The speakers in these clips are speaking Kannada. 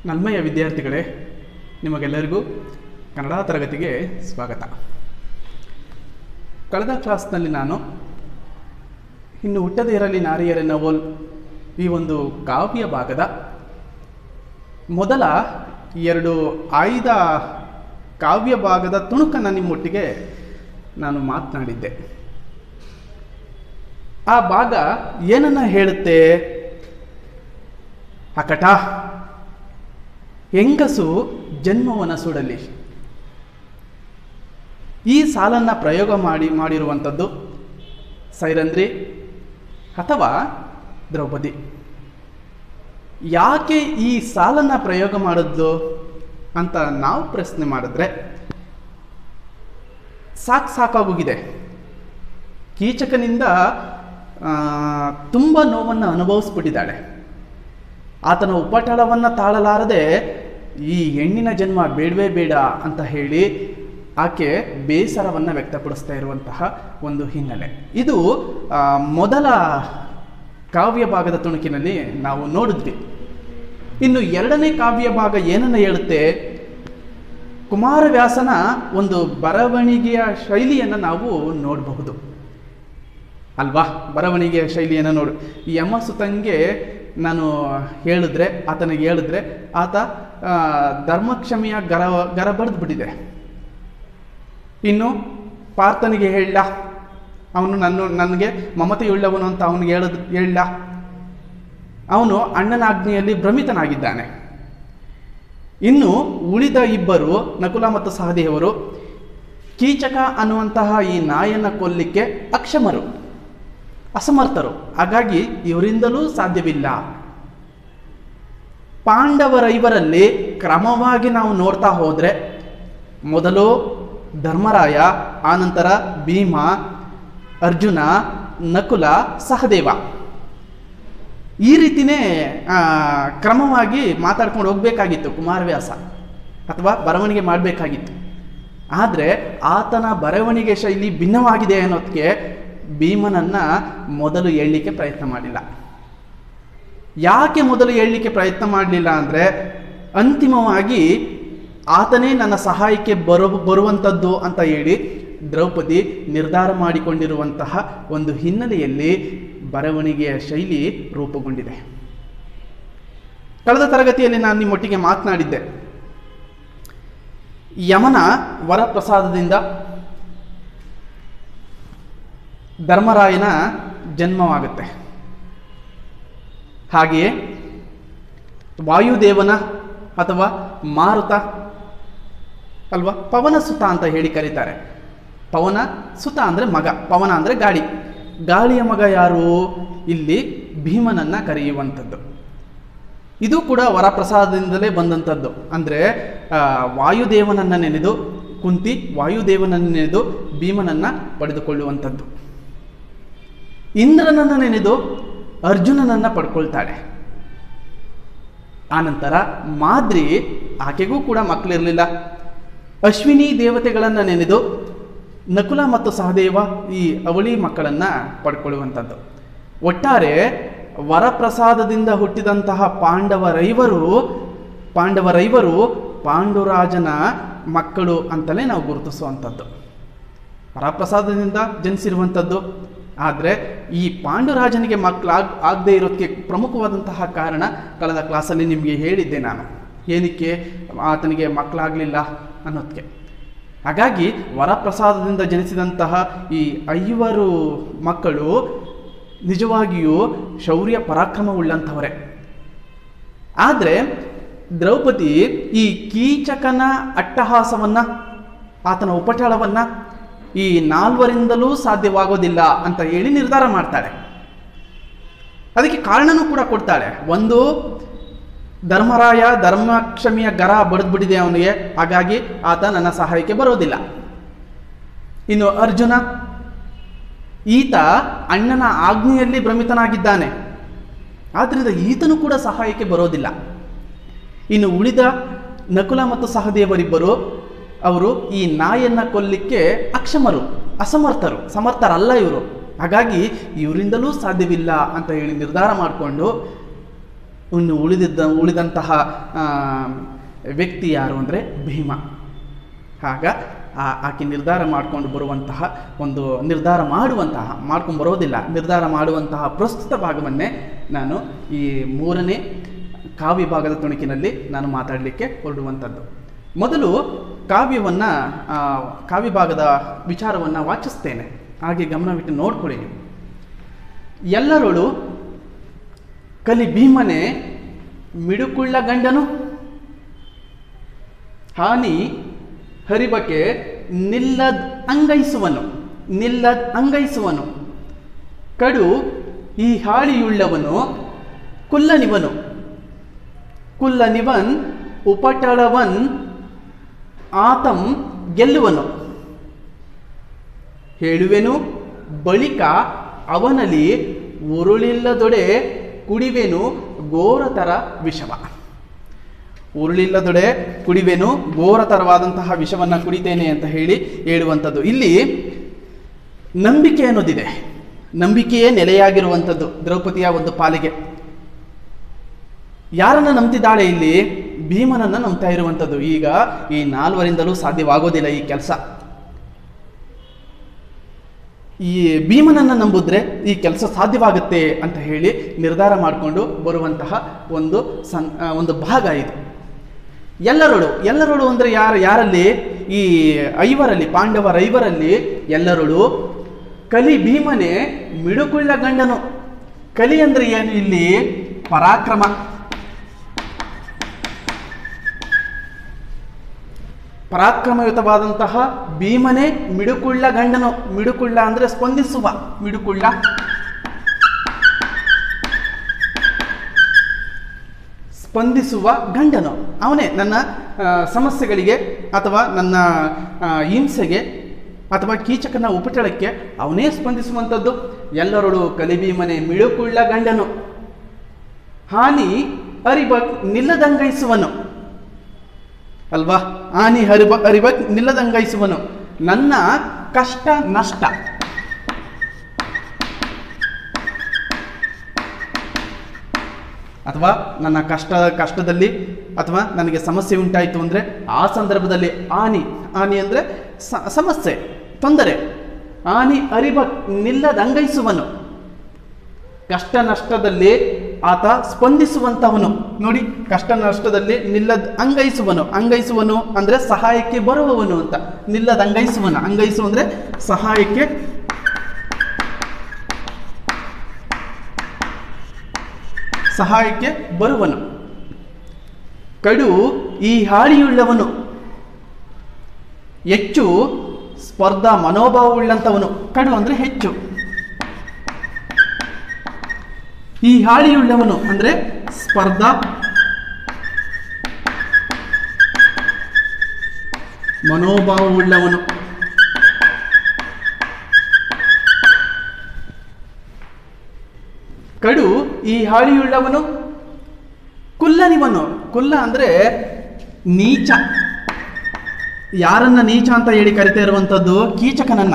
ನಲ್ಮೆಯ ವಿದ್ಯಾರ್ಥಿಗಳೇ ನಿಮಗೆಲ್ಲರಿಗೂ ಕನ್ನಡ ತರಗತಿಗೆ ಸ್ವಾಗತ ಕಳೆದ ಕ್ಲಾಸ್ನಲ್ಲಿ ನಾನು ಇನ್ನು ಹುಟ್ಟದೇ ಇರಲಿ ನಾರಿಯರನ್ನ ಓಲ್ ಈ ಒಂದು ಕಾವ್ಯ ಭಾಗದ ಮೊದಲ ಎರಡು ಆಯ್ದ ಕಾವ್ಯ ಭಾಗದ ತುಣುಕನ್ನು ನಿಮ್ಮೊಟ್ಟಿಗೆ ನಾನು ಮಾತನಾಡಿದ್ದೆ ಆ ಭಾಗ ಏನನ್ನ ಹೇಳುತ್ತೆ ಅಕಟ ಹೆಂಗಸು ಜನ್ಮವನ ಸುಡಲಿ ಈ ಸಾಲನ್ನು ಪ್ರಯೋಗ ಮಾಡಿ ಮಾಡಿರುವಂಥದ್ದು ಸೈರಂಧ್ರಿ ಅಥವಾ ದ್ರೌಪದಿ ಯಾಕೆ ಈ ಸಾಲನ್ನು ಪ್ರಯೋಗ ಮಾಡಿದ್ದು ಅಂತ ನಾವು ಪ್ರಶ್ನೆ ಮಾಡಿದ್ರೆ ಸಾಕು ಸಾಕಾಗೋಗಿದೆ ಕೀಚಕನಿಂದ ತುಂಬ ನೋವನ್ನು ಅನುಭವಿಸ್ಬಿಟ್ಟಿದ್ದಾಳೆ ಆತನ ಉಪಟಳವನ್ನು ತಾಳಲಾರದೆ ಈ ಹೆಣ್ಣಿನ ಜನ್ಮ ಬೇಡವೇ ಬೇಡ ಅಂತ ಹೇಳಿ ಆಕೆ ಬೇಸರವನ್ನು ವ್ಯಕ್ತಪಡಿಸ್ತಾ ಇರುವಂತಹ ಒಂದು ಹಿನ್ನೆಲೆ ಇದು ಆ, ಮೊದಲ ಕಾವ್ಯ ಭಾಗದ ತುಣುಕಿನಲ್ಲಿ ನಾವು ನೋಡಿದ್ವಿ ಇನ್ನು ಎರಡನೇ ಕಾವ್ಯ ಭಾಗ ಏನನ್ನು ಹೇಳುತ್ತೆ ಕುಮಾರವ್ಯಾಸನ ಒಂದು ಬರವಣಿಗೆಯ ಶೈಲಿಯನ್ನು ನಾವು ನೋಡಬಹುದು ಅಲ್ವಾ ಬರವಣಿಗೆಯ ಶೈಲಿಯನ್ನು ನೋಡು ಈ ಯಮ ಸುತಂಗೆ ನಾನು ಹೇಳಿದ್ರೆ ಆತನಿಗೆ ಹೇಳಿದ್ರೆ ಆತ ಆ, ಧರ್ಮಕ್ಷಮೆಯ ಗರ ಗರ ಬಡ್ದು ಬಿಟ್ಟಿದೆ ಇನ್ನು ಪಾರ್ಥನಿಗೆ ಹೇಳ ಅವನು ನನ್ನ ನನಗೆ ಮಮತೆಯುಳ್ಳವನು ಅಂತ ಅವನಿಗೆ ಹೇಳದ್ ಹೇಳ ಅವನು ಅಣ್ಣನ ಆಜ್ಞೆಯಲ್ಲಿ ಭ್ರಮಿತನಾಗಿದ್ದಾನೆ ಇನ್ನು ಉಳಿದ ಇಬ್ಬರು ನಕುಲ ಮತ್ತು ಸಹದೇವರು ಕೀಚಕ ಅನ್ನುವಂತಹ ಈ ನಾಯನ್ನ ಕೊಲ್ಲಿಕ್ಕೆ ಅಕ್ಷಮರು ಅಸಮರ್ಥರು ಹಾಗಾಗಿ ಇವರಿಂದಲೂ ಸಾಧ್ಯವಿಲ್ಲ ಪಾಂಡವರೈವರಲ್ಲಿ ಕ್ರಮವಾಗಿ ನಾವು ನೋಡ್ತಾ ಹೋದರೆ ಮೊದಲು ಧರ್ಮರಾಯ ಆನಂತರ ಭೀಮ ಅರ್ಜುನ ನಕುಲ ಸಹದೇವ ಈ ರೀತಿನೇ ಆ, ಕ್ರಮವಾಗಿ ಮಾತಾಡ್ಕೊಂಡು ಹೋಗಬೇಕಾಗಿತ್ತು ಕುಮಾರವ್ಯಾಸ ಅಥವಾ ಬರವಣಿಗೆ ಮಾಡಬೇಕಾಗಿತ್ತು ಆದರೆ ಆತನ ಬರವಣಿಗೆ ಶೈಲಿ ಭಿನ್ನವಾಗಿದೆ ಅನ್ನೋದಕ್ಕೆ ಭೀಮನನ್ನ ಮೊದಲು ಹೇಳಲಿಕ್ಕೆ ಪ್ರಯತ್ನ ಮಾಡಿಲ್ಲ ಯಾಕೆ ಮೊದಲು ಹೇಳಲಿಕ್ಕೆ ಪ್ರಯತ್ನ ಮಾಡಲಿಲ್ಲ ಅಂದರೆ ಅಂತಿಮವಾಗಿ ಆತನೇ ನನ್ನ ಸಹಾಯಕ್ಕೆ ಬರೋ ಬರುವಂಥದ್ದು ಅಂತ ಹೇಳಿ ದ್ರೌಪದಿ ನಿರ್ಧಾರ ಮಾಡಿಕೊಂಡಿರುವಂತಹ ಒಂದು ಹಿನ್ನೆಲೆಯಲ್ಲಿ ಬರವಣಿಗೆಯ ಶೈಲಿ ರೂಪುಗೊಂಡಿದೆ ಕಳೆದ ತರಗತಿಯಲ್ಲಿ ನಾನು ನಿಮ್ಮೊಟ್ಟಿಗೆ ಮಾತನಾಡಿದ್ದೆ ಯಮನ ವರಪ್ರಸಾದದಿಂದ ಧರ್ಮರಾಯನ ಜನ್ಮವಾಗುತ್ತೆ ಹಾಗೆಯೇ ವಾಯುದೇವನ ಅಥವಾ ಮಾರುತ ಅಲ್ವಾ ಪವನ ಸುತ ಅಂತ ಹೇಳಿ ಕರೀತಾರೆ ಪವನ ಸುತ ಅಂದರೆ ಮಗ ಪವನ ಅಂದರೆ ಗಾಳಿ ಗಾಳಿಯ ಮಗ ಯಾರು ಇಲ್ಲಿ ಭೀಮನನ್ನ ಕರೆಯುವಂಥದ್ದು ಇದು ಕೂಡ ವರಪ್ರಸಾದದಿಂದಲೇ ಬಂದಂಥದ್ದು ಅಂದರೆ ವಾಯುದೇವನನ್ನು ನೆನೆದು ಕುಂತಿ ವಾಯುದೇವನನ್ನು ನೆನೆದು ಭೀಮನನ್ನು ಪಡೆದುಕೊಳ್ಳುವಂಥದ್ದು ಇಂದ್ರನನ್ನು ನೆನೆದು ಅರ್ಜುನನನ್ನು ಪಡ್ಕೊಳ್ತಾಳೆ ಆನಂತರ ಮಾದ್ರಿ ಆಕೆಗೂ ಕೂಡ ಮಕ್ಕಳಿರಲಿಲ್ಲ ಅಶ್ವಿನಿ ದೇವತೆಗಳನ್ನು ನೆನೆದು ನಕುಲ ಮತ್ತು ಸಹದೇವ ಈ ಅವಳಿ ಮಕ್ಕಳನ್ನು ಪಡ್ಕೊಳ್ಳುವಂಥದ್ದು ಒಟ್ಟಾರೆ ವರಪ್ರಸಾದದಿಂದ ಹುಟ್ಟಿದಂತಹ ಪಾಂಡವರೈವರು ಪಾಂಡವರೈವರು ಪಾಂಡುರಾಜನ ಮಕ್ಕಳು ಅಂತಲೇ ನಾವು ಗುರುತಿಸುವಂಥದ್ದು ವರಪ್ರಸಾದದಿಂದ ಜನಿಸಿರುವಂಥದ್ದು ಆದರೆ ಈ ಪಾಂಡುರಾಜನಿಗೆ ಮಕ್ಕಳಾಗ್ ಆಗದೇ ಇರೋದಕ್ಕೆ ಪ್ರಮುಖವಾದಂತಹ ಕಾರಣ ಕಳೆದ ಕ್ಲಾಸಲ್ಲಿ ನಿಮಗೆ ಹೇಳಿದ್ದೆ ನಾನು ಏನಕ್ಕೆ ಆತನಿಗೆ ಮಕ್ಕಳಾಗಲಿಲ್ಲ ಅನ್ನೋದಕ್ಕೆ ಹಾಗಾಗಿ ವರಪ್ರಸಾದದಿಂದ ಜನಿಸಿದಂತಹ ಈ ಐವರು ಮಕ್ಕಳು ನಿಜವಾಗಿಯೂ ಶೌರ್ಯ ಪರಾಕ್ರಮವುಳ್ಳಂಥವರೇ ಆದರೆ ದ್ರೌಪದಿ ಈ ಕೀಚಕನ ಅಟ್ಟಹಾಸವನ್ನು ಆತನ ಉಪಟಳವನ್ನು ಈ ನಾಲ್ವರಿಂದಲೂ ಸಾಧ್ಯವಾಗೋದಿಲ್ಲ ಅಂತ ಹೇಳಿ ನಿರ್ಧಾರ ಮಾಡ್ತಾಳೆ ಅದಕ್ಕೆ ಕಾರಣನೂ ಕೂಡ ಕೊಡ್ತಾಳೆ ಒಂದು ಧರ್ಮರಾಯ ಧರ್ಮಕ್ಷಮಿಯ ಗರ ಬಡಿದ್ಬಿಟ್ಟಿದೆ ಅವನಿಗೆ ಹಾಗಾಗಿ ಆತ ನನ್ನ ಸಹಾಯಕ್ಕೆ ಬರೋದಿಲ್ಲ ಇನ್ನು ಅರ್ಜುನ ಈತ ಅಣ್ಣನ ಆಜ್ಞೆಯಲ್ಲಿ ಭ್ರಮಿತನಾಗಿದ್ದಾನೆ ಆದ್ದರಿಂದ ಈತನು ಕೂಡ ಸಹಾಯಕ್ಕೆ ಬರೋದಿಲ್ಲ ಇನ್ನು ಉಳಿದ ನಕುಲ ಮತ್ತು ಸಹದೇವರಿಬ್ಬರು ಅವರು ಈ ನಾಯನ್ನ ಕೊಲ್ಲಿಕ್ಕೆ ಅಕ್ಷಮರು ಅಸಮರ್ಥರು ಸಮರ್ಥರಲ್ಲ ಇವರು ಹಾಗಾಗಿ ಇವರಿಂದಲೂ ಸಾಧ್ಯವಿಲ್ಲ ಅಂತ ಹೇಳಿ ನಿರ್ಧಾರ ಮಾಡಿಕೊಂಡು ಇನ್ನು ಉಳಿದಿದ್ದ ಉಳಿದಂತಹ ಆ, ವ್ಯಕ್ತಿ ಯಾರು ಅಂದರೆ ಭೀಮ ಆಗ ಆ ಆಕೆ ನಿರ್ಧಾರ ಮಾಡಿಕೊಂಡು ಬರುವಂತಹ ಒಂದು ನಿರ್ಧಾರ ಮಾಡುವಂತಹ ಮಾಡ್ಕೊಂಡು ಬರೋದಿಲ್ಲ ನಿರ್ಧಾರ ಮಾಡುವಂತಹ ಪ್ರಸ್ತುತ ಭಾಗವನ್ನೇ ನಾನು ಈ ಮೂರನೇ ಕಾವ್ಯ ಭಾಗದ ತುಣುಕಿನಲ್ಲಿ ನಾನು ಮಾತಾಡಲಿಕ್ಕೆ ಹೊರಡುವಂಥದ್ದು ಮೊದಲು ಕಾವ್ಯವನ್ನು ಕಾವ್ಯ ಭಾಗದ ವಿಚಾರವನ್ನು ವಾಚಿಸ್ತೇನೆ ಹಾಗೆ ಗಮನವಿಟ್ಟು ನೋಡ್ಕೊಳ್ಳಿ ನೀವು. ಎಲ್ಲರೊಳು ಕಲಿ ಭೀಮನೆ ಮಿಡುಕುಳ್ಳ ಗಂಡನು ಹಾನಿ ಹರಿಬಕ್ಕೆ ನಿಲ್ಲದ್ ಅಂಗೈಸುವನು ನಿಲ್ಲದ್ ಅಂಗೈಸುವನು ಕಡು ಈ ಹಾಳಿಯುಳ್ಳವನು ಕುಲ್ಲನಿವನು ಕುಲ್ಲನಿವನ್ ಉಪಟಳವನ್ ಆತಂ ಗೆಲ್ಲುವನು ಹೇಳುವೆನು ಬಳಿಕ ಅವನಲ್ಲಿ ಉರುಳಿಲ್ಲದೊಡೆ ಕುಡಿವೆನು ಘೋರತರ ವಿಷವ ಉರುಳಿಲ್ಲದೊಡೆ ಕುಡಿವೆನು ಘೋರತರವಾದಂತಹ ವಿಷವನ್ನು ಕುಡಿತೇನೆ ಅಂತ ಹೇಳಿ ಹೇಳುವಂಥದ್ದು ಇಲ್ಲಿ ನಂಬಿಕೆ ಅನ್ನೋದಿದೆ ನಂಬಿಕೆಯೇ ನೆಲೆಯಾಗಿರುವಂಥದ್ದು ದ್ರೌಪದಿಯ ಒಂದು ಪಾಲಿಗೆ ಯಾರನ್ನ ನಂಬ್ತಿದ್ದಾಳೆ ಇಲ್ಲಿ ಭೀಮನನ್ನ ನಂಬ್ತಾ ಇರುವಂಥದ್ದು ಈಗ ಈ ನಾಲ್ವರಿಂದಲೂ ಸಾಧ್ಯವಾಗೋದಿಲ್ಲ ಈ ಕೆಲಸ ಈ ಭೀಮನನ್ನ ನಂಬುದ್ರೆ ಈ ಕೆಲಸ ಸಾಧ್ಯವಾಗುತ್ತೆ ಅಂತ ಹೇಳಿ ನಿರ್ಧಾರ ಮಾಡಿಕೊಂಡು ಬರುವಂತಹ ಒಂದು ಸನ್ ಆ, ಒಂದು ಭಾಗ ಇದು ಎಲ್ಲರೊಳು ಎಲ್ಲರೊಳು ಅಂದರೆ ಯಾರು ಯಾರಲ್ಲಿ ಈ ಐವರಲ್ಲಿ ಪಾಂಡವರ ಐವರಲ್ಲಿ ಎಲ್ಲರೊಳು ಕಲಿ ಭೀಮನೆ ಮಿಡುಕುಳ್ಳ ಗಂಡನು ಕಲಿ ಅಂದ್ರೆ ಏನು ಇಲ್ಲಿ ಪರಾಕ್ರಮ ಪರಾಕ್ರಮಯುತವಾದಂತಹ ಭೀಮನೆ ಮಿಡುಕುಳ್ಳ ಗಂಡನು ಮಿಡುಕುಳ್ಳ ಅಂದ್ರೆ ಸ್ಪಂದಿಸುವ ಮಿಡುಕುಳ್ಳ ಸ್ಪಂದಿಸುವ ಗಂಡನು ಅವನೇ ನನ್ನ ಆ, ಸಮಸ್ಯೆಗಳಿಗೆ ಅಥವಾ ನನ್ನ ಆ, ಹಿಂಸೆಗೆ ಅಥವಾ ಕೀಚಕನ ಉಪಟಳಕ್ಕೆ ಅವನೇ ಸ್ಪಂದಿಸುವಂಥದ್ದು ಎಲ್ಲರೊಳು ಕಲಿಭೀಮನೆ ಮಿಡುಕುಳ್ಳ ಗಂಡನು ಹಾನಿ ಅರಿಬ ನಿಲ್ಲದಂಗೈಸುವನು ಅಲ್ವಾ ಹಾನಿ ಹರಿಬ ಅರಿಬ ನಿಲ್ಲದಂಗೈಸುವನು ನನ್ನ ಕಷ್ಟ ನಷ್ಟ ಅಥವಾ ನನ್ನ ಕಷ್ಟ ಕಷ್ಟದಲ್ಲಿ ಅಥವಾ ನನಗೆ ಸಮಸ್ಯೆ ಉಂಟಾಯಿತು ಅಂದರೆ ಆ ಸಂದರ್ಭದಲ್ಲಿ ಹಾನಿ ಹಾನಿ ಅಂದರೆ ಸ- ಸಮಸ್ಯೆ ತೊಂದರೆ ಹಾನಿ ಅರಿಬ ನಿಲ್ಲದಂಗೈಸುವನು ಕಷ್ಟ ನಷ್ಟದಲ್ಲಿ ಆತ ಸ್ಪಂದಿಸುವಂತವನು ನೋಡಿ ಕಷ್ಟ ನಷ್ಟದಲ್ಲಿ ನಿಲ್ಲದ ಅಂಗೈಸುವನು ಅಂಗೈಸುವನು ಅಂದ್ರೆ ಸಹಾಯಕ್ಕೆ ಬರುವವನು ಅಂತ ನಿಲ್ಲದ ಅಂಗೈಸುವನು ಅಂಗೈಸು ಅಂದ್ರೆ ಸಹಾಯಕ್ಕೆ ಸಹಾಯಕ್ಕೆ ಬರುವನು ಕಡು ಈ ಹಾಳಿಯುಳ್ಳವನು ಹೆಚ್ಚು ಸ್ಪರ್ಧಾ ಮನೋಭಾವವುಳ್ಳಂಥವನು ಕಡು ಅಂದ್ರೆ ಹೆಚ್ಚು ಈ ಹಾಳಿಯುಳ್ಳವನು ಅಂದ್ರೆ ಸ್ಪರ್ಧಾ ಮನೋಭಾವವುಳ್ಳವನು ಕಡು ಈ ಹಾಳಿಯುಳ್ಳವನು ಕುಲ್ಲನಿವನು ಕುಲ್ಲ ಅಂದ್ರೆ ನೀಚ ಯಾರನ್ನ ನೀಚ ಅಂತ ಹೇಳಿ ಕರಿತಾ ಇರುವಂಥದ್ದು ಕೀಚಕನನ್ನ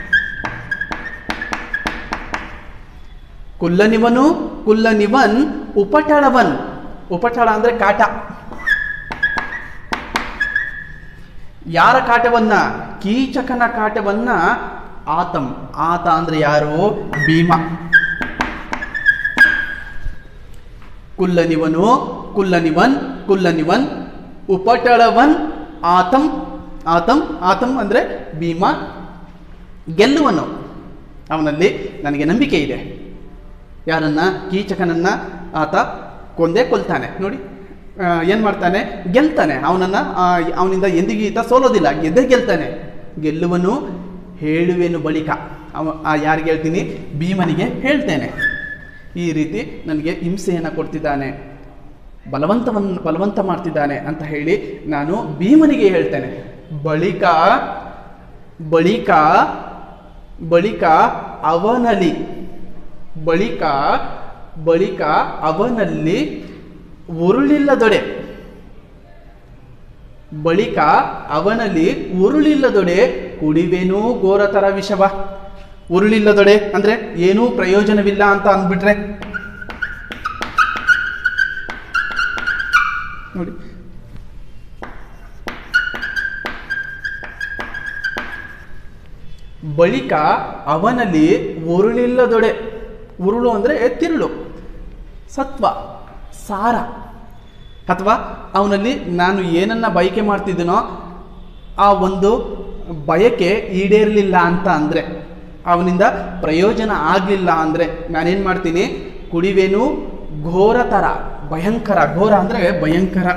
ಕುಲ್ಲನಿವನು ಕುಲ್ಲನಿವನ್ ಉಪಟಳವನ್ ಉಪಟಳ ಅಂದ್ರೆ ಕಾಟ ಯಾರ ಕಾಟವನ್ನ ಕೀಚಕನ ಕಾಟವನ್ನ ಆತಂ ಆತ ಅಂದ್ರೆ ಯಾರು ಭೀಮ ಕುಲ್ಲನಿವನು ಕುಲ್ಲನಿವನ್ ಕುಲ್ಲನಿವನ್ ಉಪಟಳವನ್ ಆತಂ ಆತಂ ಆತಂ ಅಂದ್ರೆ ಭೀಮ ಗೆಲ್ಲುವನು ಅವನಲ್ಲಿ ನನಗೆ ನಂಬಿಕೆ ಇದೆ ಯಾರನ್ನ ಕೀಚಕನನ್ನ ಆತ ಕೊಂದೇ ಕೊಲ್ತಾನೆ ನೋಡಿ ಏನು ಮಾಡ್ತಾನೆ ಗೆಲ್ತಾನೆ ಅವನನ್ನ ಅವನಿಂದ ಎಂದಿಗೂ ಈತ ಸೋಲೋದಿಲ್ಲ ಗೆದ್ದೇ ಗೆಲ್ತಾನೆ ಗೆಲ್ಲುವನು ಹೇಳುವೆನು ಬಳಿಕ ಅವ ಆ ಯಾರಿಗೆ ಹೇಳ್ತೀನಿ ಭೀಮನಿಗೆ ಹೇಳ್ತೇನೆ ಈ ರೀತಿ ನನಗೆ ಹಿಂಸೆಯನ್ನು ಕೊಡ್ತಿದ್ದಾನೆ ಬಲವಂತವನ್ನು ಬಲವಂತ ಮಾಡ್ತಿದ್ದಾನೆ ಅಂತ ಹೇಳಿ ನಾನು ಭೀಮನಿಗೆ ಹೇಳ್ತೇನೆ ಬಳಿಕ ಬಳಿಕ ಬಳಿಕ ಅವನಲ್ಲಿ ಬಳಿಕ ಬಳಿಕ ಅವನಲ್ಲಿ ಉರುಳಿಲ್ಲದೊಡೆ ಬಳಿಕ ಅವನಲ್ಲಿ ಉರುಳಿಲ್ಲದೊಡೆ ಕುಡಿವೇನೂ ಘೋರತರ ವಿಷವ ಉರುಳಿಲ್ಲದೊಡೆ ಅಂದ್ರೆ ಏನೂ ಪ್ರಯೋಜನವಿಲ್ಲ ಅಂತ ಅಂದ್ಬಿಟ್ರೆ ನೋಡಿ ಬಳಿಕ ಅವನಲ್ಲಿ ಉರುಳಿಲ್ಲದೊಡೆ ಉರುಳು ಅಂದರೆ ತಿರುಳು ಸತ್ವ ಸಾರ ಅಥವಾ ಅವನಲ್ಲಿ ನಾನು ಏನನ್ನ ಬಯಕೆ ಮಾಡ್ತಿದ್ದೀನೋ ಆ ಒಂದು ಬಯಕೆ ಈಡೇರಲಿಲ್ಲ ಅಂತ ಅಂದರೆ ಅವನಿಂದ ಪ್ರಯೋಜನ ಆಗಲಿಲ್ಲ ಅಂದರೆ ನಾನೇನು ಮಾಡ್ತೀನಿ ಕುಡಿವೇನು ಘೋರ ಥರ ಭಯಂಕರ ಘೋರ ಅಂದರೆ ಭಯಂಕರ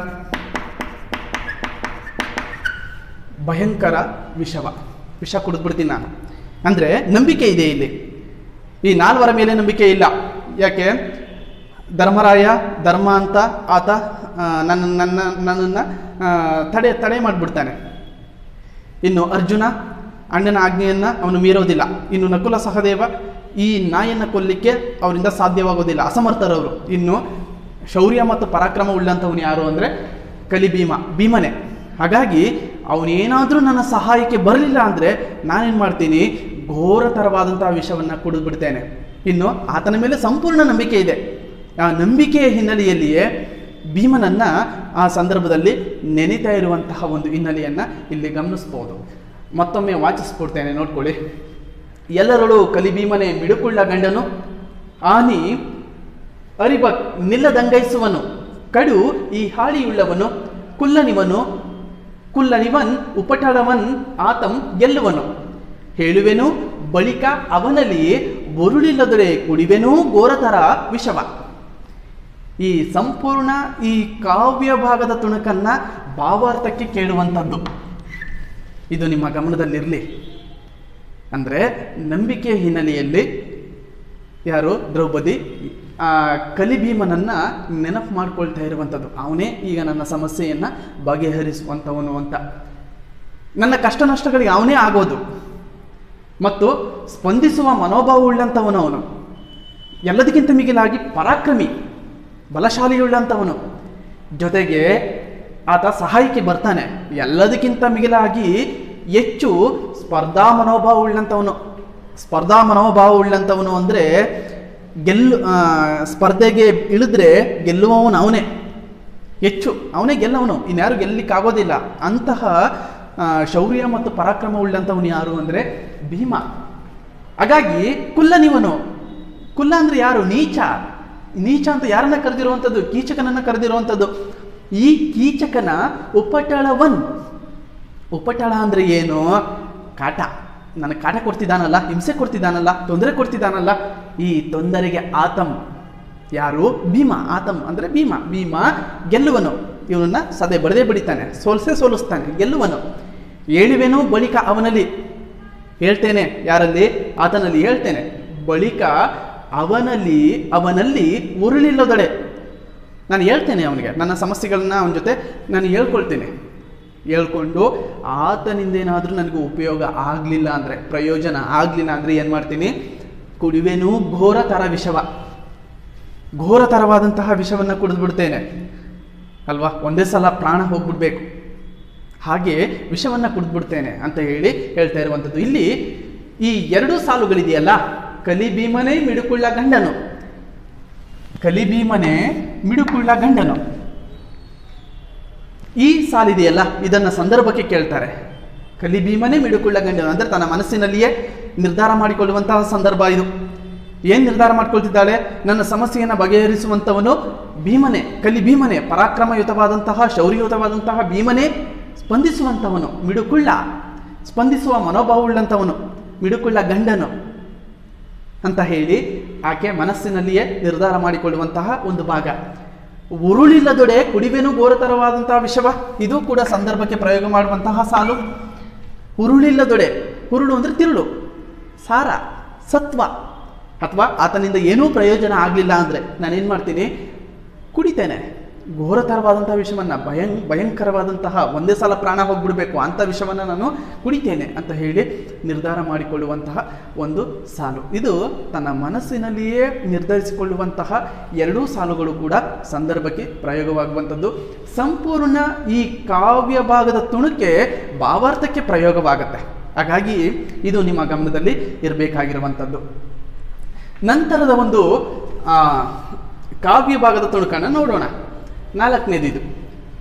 ಭಯಂಕರ ವಿಷವ ವಿಷ ಕುಡಿದ್ಬಿಡ್ತೀನಿ ನಾನು ಅಂದರೆ ನಂಬಿಕೆ ಇದೆ ಇಲ್ಲಿ ಈ ನಾಲ್ವರ ಮೇಲೆ ನಂಬಿಕೆ ಇಲ್ಲ ಯಾಕೆ ಧರ್ಮರಾಯ ಧರ್ಮ ಅಂತ ಆತ ಆ, ನನ್ನ ನನ್ನ ನನ್ನನ್ನು ತಡೆ ತಡೆ ಮಾಡಿಬಿಡ್ತಾನೆ ಇನ್ನು ಅರ್ಜುನ ಅಣ್ಣನ ಆಜ್ಞೆಯನ್ನು ಅವನು ಮೀರೋದಿಲ್ಲ ಇನ್ನು ನಕುಲ ಸಹದೇವ ಈ ನಾಯಿಯನ್ನು ಕೊಲ್ಲಿಕ್ಕೆ ಅವರಿಂದ ಸಾಧ್ಯವಾಗೋದಿಲ್ಲ ಅಸಮರ್ಥರವರು ಇನ್ನು ಶೌರ್ಯ ಮತ್ತು ಪರಾಕ್ರಮ ಉಳ್ಳಂಥವನು ಯಾರು ಅಂದರೆ ಕಲಿ ಭೀಮ ಭೀಮನೇ ಹಾಗಾಗಿ ಅವನೇನಾದರೂ ನನ್ನ ಸಹಾಯಕ್ಕೆ ಬರಲಿಲ್ಲ ಅಂದರೆ ನಾನೇನು ಮಾಡ್ತೀನಿ ಘೋರತರವಾದಂತಹ ವಿಷವನ್ನು ಕುಡಿದ್ಬಿಡ್ತೇನೆ ಇನ್ನು ಆತನ ಮೇಲೆ ಸಂಪೂರ್ಣ ನಂಬಿಕೆ ಇದೆ ಆ ನಂಬಿಕೆಯ ಹಿನ್ನೆಲೆಯಲ್ಲಿಯೇ ಭೀಮನನ್ನ ಆ ಸಂದರ್ಭದಲ್ಲಿ ನೆನೀತಾ ಇರುವಂತಹ ಒಂದು ಹಿನ್ನೆಲೆಯನ್ನು ಇಲ್ಲಿ ಗಮನಿಸ್ಬೋದು ಮತ್ತೊಮ್ಮೆ ವಾಚಿಸ್ಕೊಡ್ತೇನೆ ನೋಡ್ಕೊಳ್ಳಿ ಎಲ್ಲರಳು ಕಲಿಭೀಮನೆ ಮಿಡುಕುಳ್ಳ ಗಂಡನು ಆನಿ ಅರಿಬ ನಿಲ್ಲದಂಗೈಸುವನು ಕಡು ಈ ಹಾಳಿಯುಳ್ಳವನು ಕುಲ್ಲನಿವನು ಕುಲ್ಲನಿವನ್ ಉಪಟಳವನ್ ಆತಂ ಗೆಲ್ಲುವನು ಹೇಳುವೆನು ಬಳಿಕ ಅವನಲ್ಲಿ ಬರುಳಿಲ್ಲದೊಡೆ ಕುಡಿವೆನೂ ಘೋರತರ ವಿಷವ ಈ ಸಂಪೂರ್ಣ ಈ ಕಾವ್ಯ ಭಾಗದ ತುಣುಕನ್ನ ಭಾವಾರ್ಥಕ್ಕೆ ಕೇಳುವಂಥದ್ದು ಇದು ನಿಮ್ಮ ಗಮನದಲ್ಲಿರಲಿ ಅಂದರೆ ನಂಬಿಕೆಯ ಹಿನ್ನೆಲೆಯಲ್ಲಿ ಯಾರು ದ್ರೌಪದಿ ಆ ಕಲಿಭೀಮನನ್ನ ನೆನಪು ಮಾಡ್ಕೊಳ್ತಾ ಇರುವಂಥದ್ದು ಅವನೇ ಈಗ ನನ್ನ ಸಮಸ್ಯೆಯನ್ನು ಬಗೆಹರಿಸುವಂಥವನು ಅಂತ ನನ್ನ ಕಷ್ಟ ನಷ್ಟಗಳಿಗೆ ಅವನೇ ಆಗೋದು ಮತ್ತು ಸ್ಪಂದಿಸುವ ಮನೋಭಾವ ಉಳ್ಳಂಥವನು ಅವನು ಎಲ್ಲದಕ್ಕಿಂತ ಮಿಗಿಲಾಗಿ ಪರಾಕ್ರಮಿ ಬಲಶಾಲಿಯುಳ್ಳಂಥವನು ಜೊತೆಗೆ ಆತ ಸಹಾಯಕ್ಕೆ ಬರ್ತಾನೆ ಎಲ್ಲದಕ್ಕಿಂತ ಮಿಗಿಲಾಗಿ ಹೆಚ್ಚು ಸ್ಪರ್ಧಾ ಮನೋಭಾವ ಉಳ್ಳಂಥವನು ಸ್ಪರ್ಧಾ ಮನೋಭಾವ ಉಳ್ಳಂಥವನು ಅಂದರೆ ಗೆಲ್ಲು ಆ, ಸ್ಪರ್ಧೆಗೆ ಇಳಿದ್ರೆ ಗೆಲ್ಲುವವನು ಅವನೇ ಹೆಚ್ಚು ಅವನೇ ಗೆಲ್ಲವನು ಇನ್ಯಾರು ಗೆಲ್ಲಲಿಕ್ಕಾಗೋದಿಲ್ಲ ಅಂತಹ ಆ, ಶೌರ್ಯ ಮತ್ತು ಪರಾಕ್ರಮ ಉಳ್ಳಂಥವನು ಯಾರು ಅಂದರೆ ಭೀಮ ಹಾಗಾಗಿ ಕುಲ್ಲನಿವನು ಕುಲ್ಲ ಅಂದ್ರೆ ಯಾರು ನೀಚ ನೀಚ ಅಂತ ಯಾರನ್ನ ಕರೆದಿರುವಂಥದ್ದು ಕೀಚಕನನ್ನ ಕರೆದಿರುವಂಥದ್ದು ಈ ಕೀಚಕನ ಉಪಟಳವನ್ ಉಪಟಳ ಅಂದ್ರೆ ಏನು ಕಾಟ ನನಗೆ ಕಾಟ ಕೊಡ್ತಿದ್ದಾನಲ್ಲ ಹಿಂಸೆ ಕೊಡ್ತಿದ್ದಾನಲ್ಲ ತೊಂದರೆ ಕೊಡ್ತಿದ್ದಾನಲ್ಲ ಈ ತೊಂದರೆಗೆ ಆತಂ ಯಾರು ಭೀಮ ಆತಂ ಅಂದರೆ ಭೀಮ ಭೀಮ ಗೆಲ್ಲುವನು ಇವನನ್ನ ಸದೆ ಬಡದೆ ಬಡಿತಾನೆ ಸೋಲ್ಸೆ ಸೋಲಿಸ್ತಾನೆ ಗೆಲ್ಲುವನು ಹೇಳುವೆನು ಬಳಿಕ ಅವನಲ್ಲಿ ಹೇಳ್ತೇನೆ ಯಾರಲ್ಲಿ ಆತನಲ್ಲಿ ಹೇಳ್ತೇನೆ ಬಳಿಕ ಅವನಲ್ಲಿ ಅವನಲ್ಲಿ ಉರುಳಿಲ್ಲದೊಡೆ ನಾನು ಹೇಳ್ತೇನೆ ಅವನಿಗೆ ನನ್ನ ಸಮಸ್ಯೆಗಳನ್ನ ಅವನ ಜೊತೆ ನಾನು ಹೇಳ್ಕೊಳ್ತೇನೆ ಹೇಳ್ಕೊಂಡು ಆತನಿಂದೇನಾದರೂ ನನಗೆ ಉಪಯೋಗ ಆಗಲಿಲ್ಲ ಅಂದರೆ ಪ್ರಯೋಜನ ಆಗಲಿಲ್ಲ ಅಂದರೆ ಏನು ಮಾಡ್ತೀನಿ ಕುಡಿವೆನೂ ಘೋರ ಥರ ವಿಷವ ಘೋರ ಥರವಾದಂತಹ ವಿಷವನ್ನು ಕುಡಿದ್ಬಿಡ್ತೇನೆ ಅಲ್ವಾ ಒಂದೇ ಸಲ ಪ್ರಾಣ ಹೋಗ್ಬಿಡ್ಬೇಕು ಹಾಗೆ ವಿಷವನ್ನು ಕುಡಿದ್ಬಿಡ್ತೇನೆ ಅಂತ ಹೇಳಿ ಹೇಳ್ತಾ ಇರುವಂಥದ್ದು ಇಲ್ಲಿ ಈ ಎರಡು ಸಾಲುಗಳಿದೆಯಲ್ಲ ಕಲಿಭೀಮನೇ ಮಿಡುಕುಳ್ಳ ಗಂಡನು ಕಲಿಭೀಮನೇ ಮಿಡುಕುಳ್ಳ ಗಂಡನು ಈ ಸಾಲಿದೆಯಲ್ಲ ಇದನ್ನ ಸಂದರ್ಭಕ್ಕೆ ಕೇಳ್ತಾರೆ ಕಲಿಭೀಮನೇ ಮಿಡುಕುಳ್ಳ ಗಂಡನು ಅಂದರೆ ತನ್ನ ಮನಸ್ಸಿನಲ್ಲಿಯೇ ನಿರ್ಧಾರ ಮಾಡಿಕೊಳ್ಳುವಂತಹ ಸಂದರ್ಭ ಇದು ಏನ್ ನಿರ್ಧಾರ ಮಾಡ್ಕೊಳ್ತಿದ್ದಾಳೆ ನನ್ನ ಸಮಸ್ಯೆಯನ್ನು ಬಗೆಹರಿಸುವಂಥವನು ಭೀಮನೇ ಕಲಿ ಭೀಮನೇ ಪರಾಕ್ರಮಯುತವಾದಂತಹ ಶೌರ್ಯಯುತವಾದಂತಹ ಭೀಮನೇ ಸ್ಪಂದಿಸುವಂಥವನು ಮಿಡುಕುಳ್ಳ ಸ್ಪಂದಿಸುವ ಮನೋಭಾವವುಳ್ಳಂಥವನು ಮಿಡುಕುಳ್ಳ ಗಂಡನು ಅಂತ ಹೇಳಿ ಆಕೆ ಮನಸ್ಸಿನಲ್ಲಿಯೇ ನಿರ್ಧಾರ ಮಾಡಿಕೊಳ್ಳುವಂತಹ ಒಂದು ಭಾಗ ಉರುಳಿಲ್ಲದೊಡೆ ಕುಡಿವೆನು ಘೋರತರವಾದಂತಹ ವಿಷವ ಇದು ಕೂಡ ಸಂದರ್ಭಕ್ಕೆ ಪ್ರಯೋಗ ಮಾಡುವಂತಹ ಸಾಲು ಉರುಳಿಲ್ಲದೊಡೆ ಉರುಳು ಅಂದರೆ ತಿರುಳು ಸಾರ ಸತ್ವ ಅಥವಾ ಆತನಿಂದ ಏನೂ ಪ್ರಯೋಜನ ಆಗಲಿಲ್ಲ ಅಂದರೆ ನಾನೇನು ಮಾಡ್ತೀನಿ ಕುಡಿತೇನೆ ಘೋರತರವಾದಂತಹ ವಿಷವನ್ನು ಭಯಂ ಭಯಂಕರವಾದಂತಹ ಒಂದೇ ಸಲ ಪ್ರಾಣ ಹೋಗ್ಬಿಡ್ಬೇಕು ಅಂಥ ವಿಷವನ್ನು ನಾನು ಕುಡಿತೇನೆ ಅಂತ ಹೇಳಿ ನಿರ್ಧಾರ ಮಾಡಿಕೊಳ್ಳುವಂತಹ ಒಂದು ಸಾಲು ಇದು ತನ್ನ ಮನಸ್ಸಿನಲ್ಲಿಯೇ ನಿರ್ಧರಿಸಿಕೊಳ್ಳುವಂತಹ ಎರಡೂ ಸಾಲುಗಳು ಕೂಡ ಸಂದರ್ಭಕ್ಕೆ ಪ್ರಯೋಗವಾಗುವಂಥದ್ದು ಸಂಪೂರ್ಣ ಈ ಕಾವ್ಯ ಭಾಗದ ತುಣುಕೆ ಭಾವಾರ್ಥಕ್ಕೆ ಪ್ರಯೋಗವಾಗುತ್ತೆ ಹಾಗಾಗಿ ಇದು ನಿಮ್ಮ ಗಮನದಲ್ಲಿ ಇರಬೇಕಾಗಿರುವಂಥದ್ದು ನಂತರದ ಒಂದು ಆ, ಕಾವ್ಯ ಭಾಗದ ತುಣುಕನ್ನು ನೋಡೋಣ ನಾಲ್ಕನೇದಿದು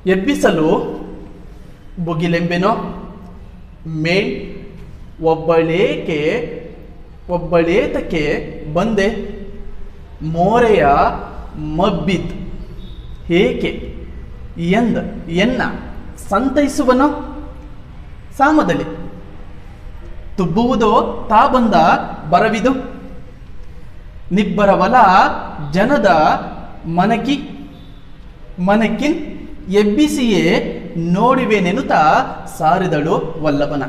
ಎಬ್ಬಿಸಲು ಬುಗಿಲೆಂಬೆನೋ ಮೇಣ್ ಒಬ್ಬಳೇಕೆ ಒಬ್ಬಳೇತಕ್ಕೆ ಬಂದೆ ಮೋರೆಯ ಮಬ್ಬಿದ್ ಏಕೆ ಎಂದ ಎನ್ನ ಸಂತೈಸುವನೋ ಸಾಮದಲ್ಲಿ ತುಬ್ಬುವುದೋ ತಾ ಬಂದ ಬರವಿದು ನಿಬ್ಬರವಲ ಜನದ ಮನಕಿ ಮನಕಿನ್ ಎಬ್ಬಿಸಿಯೇ ನೋಡಿವೆನೆನುತ್ತಾ ಸಾರಿದಳು ವಲ್ಲಭನ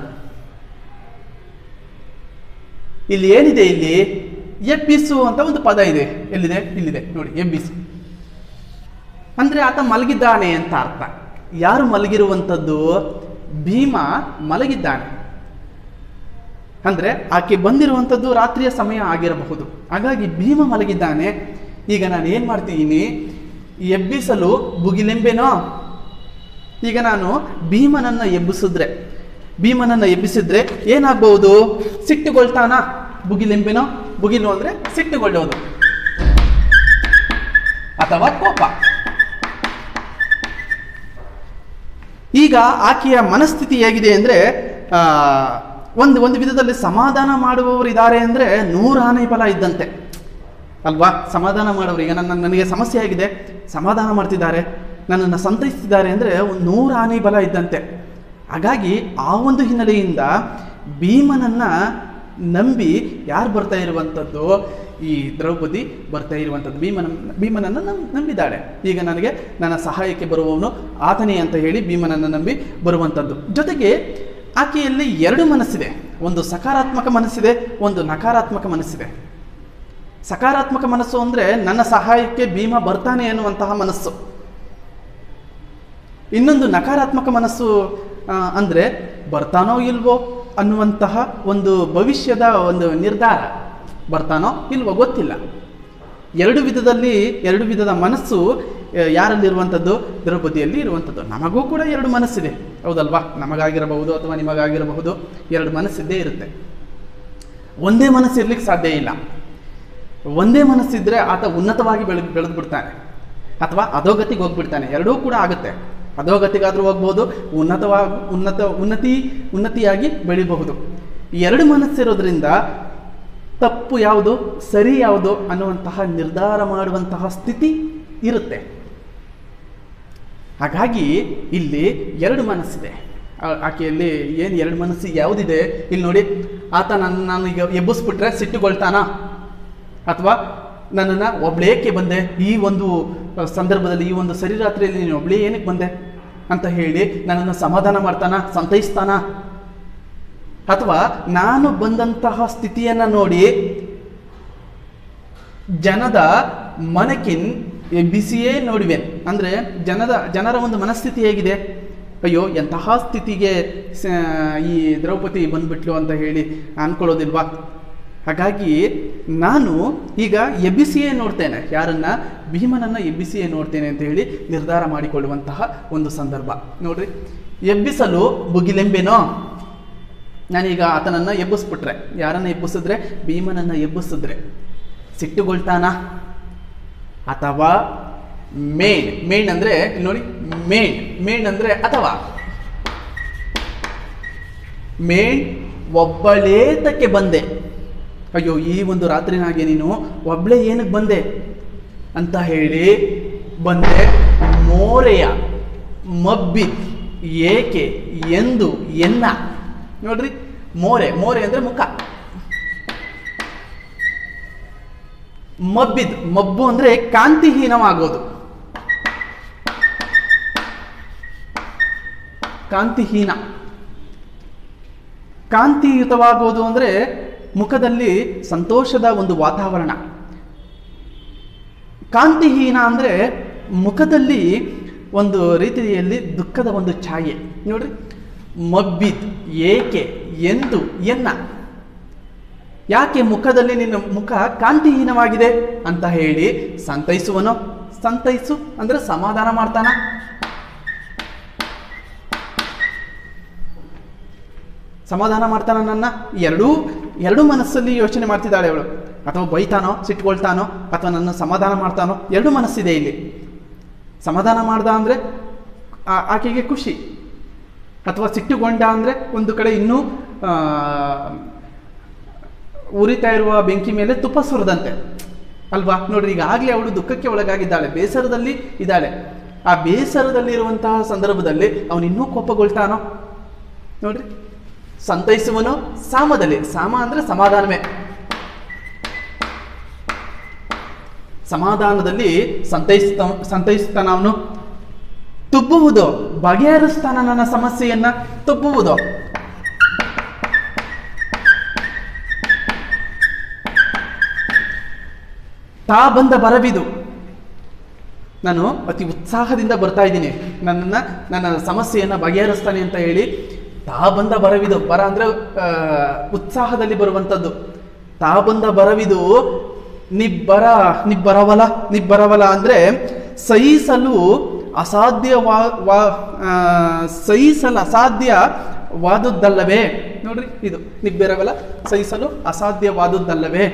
ಇಲ್ಲಿ ಏನಿದೆ ಇಲ್ಲಿ ಎಬ್ಬಿಸು ಅಂತ ಒಂದು ಪದ ಇದೆ ಎಲ್ಲಿದೆ ಇಲ್ಲಿದೆ ನೋಡಿ ಎಬ್ಬಿಸು ಅಂದ್ರೆ ಆತ ಮಲಗಿದ್ದಾನೆ ಅಂತ ಅರ್ಥ ಯಾರು ಮಲಗಿರುವಂಥದ್ದು ಭೀಮ ಮಲಗಿದ್ದಾನೆ ಅಂದ್ರೆ ಆಕೆ ಬಂದಿರುವಂಥದ್ದು ರಾತ್ರಿಯ ಸಮಯ ಆಗಿರಬಹುದು ಹಾಗಾಗಿ ಭೀಮ ಮಲಗಿದ್ದಾನೆ ಈಗ ನಾನು ಏನು ಮಾಡ್ತೀನಿ ಎಬ್ಬಿಸಲು ಬುಗಿಲೆಂಬೆನೋ ಈಗ ನಾನು ಭೀಮನನ್ನ ಎಬ್ಬಿಸಿದ್ರೆ ಭೀಮನನ್ನ ಎಬ್ಬಿಸಿದ್ರೆ ಏನಾಗ್ಬಹುದು ಸಿಟ್ಟುಗೊಳ್ತಾನ ಬುಗಿಲೆಂಬೆನೋ ಬುಗಿಲು ಅಂದ್ರೆ ಸಿಟ್ಟುಗೊಳ್ಳೋದು ಅಥವಾ ಕೋಪ ಈಗ ಆಕೆಯ ಮನಸ್ಥಿತಿ ಹೇಗಿದೆ ಅಂದರೆ ಒಂದು ಒಂದು ವಿಧದಲ್ಲಿ ಸಮಾಧಾನ ಮಾಡುವವರು ಇದ್ದಾರೆ ಅಂದರೆ ನೂರು ಆನೆ ಫಲ ಇದ್ದಂತೆ ಅಲ್ವಾ ಸಮಾಧಾನ ಮಾಡೋರು ಈಗ ನನ್ನ ನನಗೆ ಸಮಸ್ಯೆ ಆಗಿದೆ ಸಮಾಧಾನ ಮಾಡ್ತಿದ್ದಾರೆ ನನ್ನನ್ನು ಸಂತೈಸ್ತಿದ್ದಾರೆ ಅಂದರೆ ಒಂದು ನೂರು ಆನೆ ಬಲ ಇದ್ದಂತೆ ಹಾಗಾಗಿ ಆ ಒಂದು ಹಿನ್ನೆಲೆಯಿಂದ ಭೀಮನನ್ನ ನಂಬಿ ಯಾರು ಬರ್ತಾ ಇರುವಂಥದ್ದು ಈ ದ್ರೌಪದಿ ಬರ್ತಾ ಇರುವಂಥದ್ದು ಭೀಮನ ಭೀಮನನ್ನು ನಂ ನಂಬಿದ್ದಾಳೆ ಈಗ ನನಗೆ ನನ್ನ ಸಹಾಯಕ್ಕೆ ಬರುವವನು ಆತನೇ ಅಂತ ಹೇಳಿ ಭೀಮನನ್ನು ನಂಬಿ ಬರುವಂಥದ್ದು ಜೊತೆಗೆ ಆಕೆಯಲ್ಲಿ ಎರಡು ಮನಸ್ಸಿದೆ ಒಂದು ಸಕಾರಾತ್ಮಕ ಮನಸ್ಸಿದೆ ಒಂದು ನಕಾರಾತ್ಮಕ ಮನಸ್ಸಿದೆ ಸಕಾರಾತ್ಮಕ ಮನಸ್ಸು ಅಂದರೆ ನನ್ನ ಸಹಾಯಕ್ಕೆ ಭೀಮ ಬರ್ತಾನೆ ಅನ್ನುವಂತಹ ಮನಸ್ಸು ಇನ್ನೊಂದು ನಕಾರಾತ್ಮಕ ಮನಸ್ಸು ಆ, ಅಂದ್ರೆ ಬರ್ತಾನೋ ಇಲ್ವೋ ಅನ್ನುವಂತಹ ಒಂದು ಭವಿಷ್ಯದ ಒಂದು ನಿರ್ಧಾರ ಬರ್ತಾನೋ ಇಲ್ವೋ ಗೊತ್ತಿಲ್ಲ ಎರಡು ವಿಧದಲ್ಲಿ ಎರಡು ವಿಧದ ಮನಸ್ಸು ಆ, ಯಾರಲ್ಲಿರುವಂಥದ್ದು ದ್ರೌಪದಿಯಲ್ಲಿ ಇರುವಂಥದ್ದು ನಮಗೂ ಕೂಡ ಎರಡು ಮನಸ್ಸಿದೆ ಹೌದಲ್ವಾ ನಮಗಾಗಿರಬಹುದು ಅಥವಾ ನಿಮಗಾಗಿರಬಹುದು ಎರಡು ಮನಸ್ಸಿದ್ದೇ ಇರುತ್ತೆ ಒಂದೇ ಮನಸ್ಸು ಇರ್ಲಿಕ್ಕೆ ಸಾಧ್ಯ ಇಲ್ಲ ಒಂದೇ ಮನಸ್ಸಿದ್ರೆ ಆತ ಉನ್ನತವಾಗಿ ಬೆಳೆದು ಬೆಳೆದು ಬಿಡ್ತಾನೆ ಅಥವಾ ಅಧೋಗತಿಗೆ ಹೋಗ್ಬಿಡ್ತಾನೆ ಎರಡೂ ಕೂಡ ಆಗುತ್ತೆ ಅಧೋಗತಿಗಾದ್ರೂ ಹೋಗ್ಬೋದು ಉನ್ನತವಾಗಿ ಉನ್ನತ ಉನ್ನತಿ ಉನ್ನತಿಯಾಗಿ ಬೆಳಿಬಹುದು ಈ ಎರಡು ಮನಸ್ಸಿರೋದ್ರಿಂದ ತಪ್ಪು ಯಾವುದು ಸರಿ ಯಾವುದು ಅನ್ನುವಂತಹ ನಿರ್ಧಾರ ಮಾಡುವಂತಹ ಸ್ಥಿತಿ ಇರುತ್ತೆ ಹಾಗಾಗಿ ಇಲ್ಲಿ ಎರಡು ಮನಸ್ಸಿದೆ ಆ- ಆಕೆಯಲ್ಲಿ ಏನು ಎರಡು ಮನಸ್ಸು ಯಾವುದಿದೆ ಇಲ್ಲಿ ನೋಡಿ ಆತ ನನ್ನ ನಾನು ಈಗ ಎಬ್ಬಿಸ್ಬಿಟ್ರೆ ಸಿಟ್ಟುಗೊಳ್ತಾನಾ ಅಥವಾ ನನ್ನನ್ನು ಒಬ್ಳೇಕೆ ಬಂದೆ ಈ ಒಂದು ಅಹ್, ಸಂದರ್ಭದಲ್ಲಿ ಈ ಒಂದು ಸರಿರಾತ್ರಿಯಲ್ಲಿ ನೀನು ಒಬ್ಳೇ ಏನಕ್ಕೆ ಬಂದೆ ಅಂತ ಹೇಳಿ ನನ್ನನ್ನು ಸಮಾಧಾನ ಮಾಡ್ತಾನ ಸಂತೈಸ್ತಾನ ಅಥವಾ ನಾನು ಬಂದಂತಹ ಸ್ಥಿತಿಯನ್ನು ನೋಡಿ ಜನದ ಮನಕಿನ್ ಎಬ್ಬಿಸಿಯೇ ನೋಡುವೆನ್ ಅಂದರೆ ಜನದ ಜನರ ಒಂದು ಮನಸ್ಥಿತಿ ಹೇಗಿದೆ ಅಯ್ಯೋ ಎಂತಹ ಸ್ಥಿತಿಗೆ ಸ- ಈ ದ್ರೌಪದಿ ಬಂದ್ಬಿಟ್ಲು ಅಂತ ಹೇಳಿ ಅನ್ಕೊಳ್ಳೋದಿಲ್ವಾ ಹಾಗಾಗಿ ನಾನು ಈಗ ಎಬ್ಬಿಸಿಯೇ ನೋಡ್ತೇನೆ ಯಾರನ್ನ ಭೀಮನನ್ನ ಎಬ್ಬಿಸಿಯೇ ನೋಡ್ತೇನೆ ಅಂತ ಹೇಳಿ ನಿರ್ಧಾರ ಮಾಡಿಕೊಳ್ಳುವಂತಹ ಒಂದು ಸಂದರ್ಭ ನೋಡ್ರಿ ಎಬ್ಬಿಸಲು ಬುಗಿಲೆಂಬೆನೋ ನಾನೀಗ ಆತನನ್ನ ಎಬ್ಬಿಸ್ಬಿಟ್ರೆ ಯಾರನ್ನ ಎಬ್ಬಿಸಿದ್ರೆ ಭೀಮನನ್ನ ಎಬ್ಬಿಸಿದ್ರೆ ಸಿಟ್ಟುಗೊಳ್ತಾನ ಅಥವಾ ಮೇಣ್ ಮೇಣ್ ಅಂದ್ರೆ ಇಲ್ಲಿ ನೋಡಿ ಮೇಣ್ ಮೇಣ್ ಅಂದ್ರೆ ಅಥವಾ ಮೇಣ್ ಒಬ್ಬಳೇತಕ್ಕೆ ಬಂದೆ ಅಯ್ಯೋ ಈ ಒಂದು ರಾತ್ರಿನಾಗೆ ನೀನು ಒಬ್ಳೆ ಏನಕ್ಕೆ ಬಂದೆ ಅಂತ ಹೇಳಿ ಬಂದೆ ಮೋರೆಯ ಮಬ್ಬಿ ಏಕೆ ಎಂದು ಎನ್ನ ನೋಡ್ರಿ ಮೋರೆ ಮೋರೆ ಅಂದ್ರೆ ಮುಖ ಮಬ್ಬಿದ್ ಮಬ್ಬು ಅಂದ್ರೆ ಕಾಂತಿಹೀನವಾಗೋದು ಕಾಂತಿಹೀನ ಕಾಂತಿಯುತವಾಗೋದು ಅಂದ್ರೆ ಮುಖದಲ್ಲಿ ಸಂತೋಷದ ಒಂದು ವಾತಾವರಣ ಕಾಂತಿಹೀನ ಅಂದ್ರೆ ಮುಖದಲ್ಲಿ ಒಂದು ರೀತಿಯಲ್ಲಿ ದುಃಖದ ಒಂದು ಛಾಯೆ ನೋಡ್ರಿ ಮಬ್ಬಿದ್ ಏಕೆ ಎಂದು ಎನ್ನ ಯಾಕೆ ಮುಖದಲ್ಲಿ ನಿನ್ನ ಮುಖ ಕಾಂತಿಹೀನವಾಗಿದೆ ಅಂತ ಹೇಳಿ ಸಂತೈಸುವನೋ ಸಂತೈಸು ಅಂದ್ರೆ ಸಮಾಧಾನ ಮಾಡ್ತಾನ ಸಮಾಧಾನ ಮಾಡ್ತಾನ ನನ್ನ ಎರಡೂ ಎರಡೂ ಮನಸ್ಸಲ್ಲಿ ಯೋಚನೆ ಮಾಡ್ತಿದ್ದಾಳೆ ಅವಳು ಅಥವಾ ಬೈತಾನೋ ಸಿಟ್ಕೊಳ್ತಾನೋ ಅಥವಾ ನನ್ನ ಸಮಾಧಾನ ಮಾಡ್ತಾನೋ ಎರಡು ಮನಸ್ಸಿದೆ ಇಲ್ಲಿ ಸಮಾಧಾನ ಮಾಡ್ದ ಅಂದರೆ ಆ- ಆಕೆಗೆ ಖುಷಿ ಅಥವಾ ಸಿಟ್ಟುಗೊಂಡ ಅಂದರೆ ಒಂದು ಕಡೆ ಇನ್ನೂ ಆ, ಉರಿತಾ ಇರುವ ಬೆಂಕಿ ಮೇಲೆ ತುಪ್ಪ ಸುರಿದಂತೆ ಅಲ್ವಾ ನೋಡ್ರಿ ಈಗಾಗಲೇ ಅವಳು ದುಃಖಕ್ಕೆ ಒಳಗಾಗಿದ್ದಾಳೆ ಬೇಸರದಲ್ಲಿ ಇದ್ದಾಳೆ ಆ ಬೇಸರದಲ್ಲಿರುವಂತಹ ಸಂದರ್ಭದಲ್ಲಿ ಅವನು ಇನ್ನೂ ಕೋಪಗೊಳ್ತಾನೋ ನೋಡ್ರಿ ಸಂತೈಸುವನು ಸಾಮದಲ್ಲಿ ಸಾಮ ಅಂದ್ರೆ ಸಮಾಧಾನವೇ ಸಮಾಧಾನದಲ್ಲಿ ಸಂತೈಸ್ತ ಸಂತೈಸ್ತಾನ ಅವನು ತುಬ್ಬುವುದು ಬಗೆಹರಿಸ್ತಾನ ನನ್ನ ಸಮಸ್ಯೆಯನ್ನ ತುಬ್ಬುವುದು ತಾ ಬಂದ ಬರವಿದು ನಾನು ಅತಿ ಉತ್ಸಾಹದಿಂದ ಬರ್ತಾ ಇದ್ದೀನಿ ನನ್ನನ್ನು ನನ್ನ ಸಮಸ್ಯೆಯನ್ನು ಬಗೆಹರಿಸ್ತಾನೆ ಅಂತ ಹೇಳಿ ತಾ ಬಂದ ಬರವಿದು ಬರ ಅಂದರೆ ಉತ್ಸಾಹದಲ್ಲಿ ಬರುವಂಥದ್ದು ತಾ ಬಂದ ಬರವಿದು ನಿಬ್ಬರ ನಿಬ್ಬರವಲ ನಿಬ್ಬರವಲ ಅಂದರೆ ಸಹಿಸಲು ಅಸಾಧ್ಯವಾ ವಾ ಆ, ಸಹಿಸಲು ಅಸಾಧ್ಯವಾದುದಲ್ಲವೇ ನೋಡ್ರಿ ಇದು ನಿಬ್ಬೆರವಲ ಸಹಿಸಲು ಅಸಾಧ್ಯವಾದುದಲ್ಲವೇ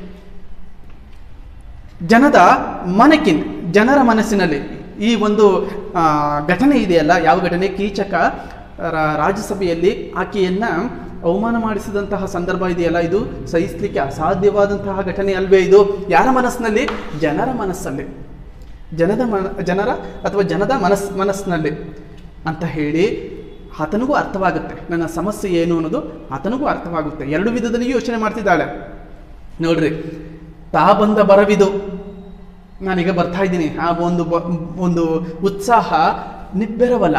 ಜನದ ಮನಕಿನ್ ಜನರ ಮನಸ್ಸಿನಲ್ಲಿ ಈ ಒಂದು ಆ, ಘಟನೆ ಇದೆಯಲ್ಲ ಯಾವ ಘಟನೆ ಕೀಚಕ ರ- ರಾಜ್ಯಸಭೆಯಲ್ಲಿ ಆಕೆಯನ್ನ ಅವಮಾನ ಮಾಡಿಸಿದಂತಹ ಸಂದರ್ಭ ಇದೆಯಲ್ಲ ಇದು ಸಹಿಸಲಿಕ್ಕೆ ಅಸಾಧ್ಯವಾದಂತಹ ಘಟನೆ ಅಲ್ವೇ ಇದು ಯಾರ ಮನಸ್ಸಿನಲ್ಲಿ ಜನರ ಮನಸ್ಸಲ್ಲಿ ಜನದ ಮನ ಜನರ ಅಥವಾ ಜನದ ಮನಸ್ ಮನಸ್ಸಿನಲ್ಲಿ ಅಂತ ಹೇಳಿ ಆತನಿಗೂ ಅರ್ಥವಾಗುತ್ತೆ ನನ್ನ ಸಮಸ್ಯೆ ಏನು ಅನ್ನೋದು ಆತನಿಗೂ ಅರ್ಥವಾಗುತ್ತೆ ಎರಡು ವಿಧದಲ್ಲಿಯೂ ಯೋಚನೆ ಮಾಡ್ತಿದ್ದಾಳೆ ನೋಡ್ರಿ ತಾ ಬಂದ ಬರವಿದು ನಾನೀಗ ಬರ್ತಾ ಇದ್ದೀನಿ ಆ ಒಂದು ಬ- ಒಂದು ಉತ್ಸಾಹ ನಿಬ್ಬೆರವಲ್ಲ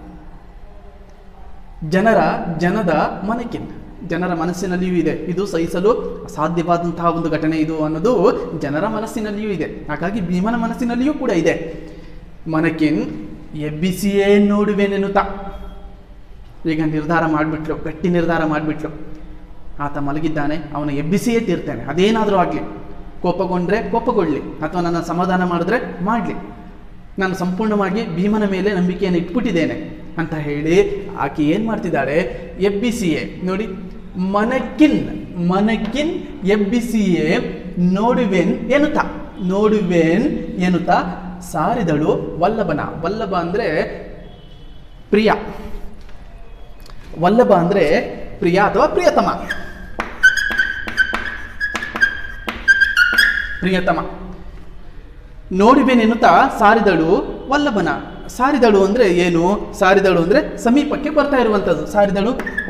ಜನರ ಜನದ ಮನಕ್ಕಿನ್ ಜನರ ಮನಸ್ಸಿನಲ್ಲಿಯೂ ಇದೆ ಇದು ಸಹಿಸಲು ಅಸಾಧ್ಯವಾದಂತಹ ಒಂದು ಘಟನೆ ಇದು ಅನ್ನೋದು ಜನರ ಮನಸ್ಸಿನಲ್ಲಿಯೂ ಇದೆ ಹಾಗಾಗಿ ಭೀಮನ ಮನಸ್ಸಿನಲ್ಲಿಯೂ ಕೂಡ ಇದೆ ಮನಕಿನ್ ಎಬ್ಬಿಸಿಯೇ ನೋಡುವೆನೆನ್ನುತ್ತಾ ಈಗ ನಿರ್ಧಾರ ಮಾಡಿಬಿಟ್ಲು ಗಟ್ಟಿ ನಿರ್ಧಾರ ಮಾಡಿಬಿಟ್ಲು ಆತ ಮಲಗಿದ್ದಾನೆ ಅವನ ಎಬ್ಬಿಸಿಯೇ ತೀರ್ತೇನೆ ಅದೇನಾದರೂ ಆಗಲಿ ಕೋಪಗೊಂಡ್ರೆ ಕೋಪಗೊಳ್ಳಿ ಅಥವಾ ನನ್ನ ಸಮಾಧಾನ ಮಾಡಿದ್ರೆ ಮಾಡಲಿ ನಾನು ಸಂಪೂರ್ಣವಾಗಿ ಭೀಮನ ಮೇಲೆ ನಂಬಿಕೆಯನ್ನು ಇಟ್ಬಿಟ್ಟಿದ್ದೇನೆ ಅಂತ ಹೇಳಿ ಆಕೆ ಏನು ಮಾಡ್ತಿದ್ದಾಳೆ ಎಬ್ಬಿಸಿಯೇ ನೋಡಿ ಮನಕಿನ್ ಮನಕಿನ್ ಎಬ್ಬಿಸಿಯೇ ನೋಡುವೆನ್ ಎನ್ನುತ್ತಾ ನೋಡುವೆನ್ ಎನ್ನುತ್ತಾ ಸಾರಿದಳು ವಲ್ಲಭನ ವಲ್ಲಭ ಅಂದರೆ ಪ್ರಿಯ ವಲ್ಲಭ ಅಂದರೆ ಪ್ರಿಯ ಅಥವಾ ಪ್ರಿಯತಮ ಪ್ರಿಯತಮ ನೋಡುವೆನೆನ್ನುತ್ತಾ ಸಾರಿದಳು ವಲ್ಲಭನ ಸಾರಿದಳು ಅಂದರೆ ಏನು ಸಾರಿದಳು ಅಂದರೆ ಸಮೀಪಕ್ಕೆ ಬರ್ತಾ ಇರುವಂಥದ್ದು ಸಾರಿದಳು